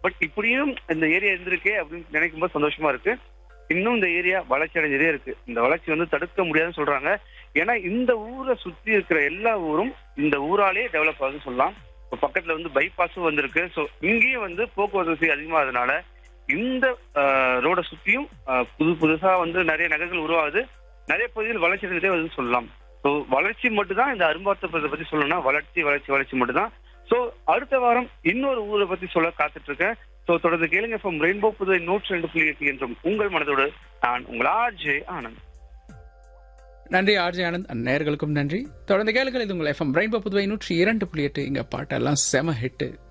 but இப்படியும் இந்த area இருந்திருக்கே அப்படின்னு நினைக்கும் போது சந்தோஷமா இருக்கு இன்னும் இந்த ஏரியா வளர்ச்சி அடைஞ்சதே இருக்கு இந்த வளர்ச்சி வந்து தடுக்க முடியாதுன்னு சொல்றாங்க ஏன்னா இந்த ஊரை சுத்தி இருக்கிற எல்லா ஊரும் இந்த ஊராலே டெவலப் ஆகுதுன்னு சொல்லலாம் இப்போ பக்கத்துல வந்து பைபாஸும் வந்திருக்கு ஸோ இங்கேயும் வந்து போக்குவரத்து வசதி அதிகமாகிறதுனால இந்த ரோட சுத்தியும் ஆஹ், புது புதுசா வந்து நிறைய நகர்கள் உருவாகுது நிறைய பகுதிகள் வளர்ச்சி அடைந்ததே வந்து சொல்லலாம் ஸோ வளர்ச்சி மட்டும் தான் இந்த அரும்பார்த்தபுரத்தை பத்தி சொல்லணும்னா வளர்ச்சி வளர்ச்சி வளர்ச்சி மட்டும் தான் ஸோ அடுத்த வாரம் இன்னொரு ஊரை பத்தி சொல்ல காத்துட்டு இருக்கேன் ஸோ தொடர்ந்து கேளுங்க ஃப்ரம் ரெயின்போ புதுவை நூற்றி ரெண்டு புள்ளி எட்டு என்றும் உங்கள் மனதோடு நான் உங்கள் ஆர்ஜே ஆனந்த் நன்றி ஆர்ஜி ஆனந்த் அண்ட் நேயர்களுக்கும் நன்றி தொடர்ந்து கேளுங்கள் இது உங்கள் எஃப்எம் ரெயின்போ புதுவை நூற்றி இரண்டு புள்ளி எட்டு இங்க பாட்டெல்லாம் செம ஹிட்டு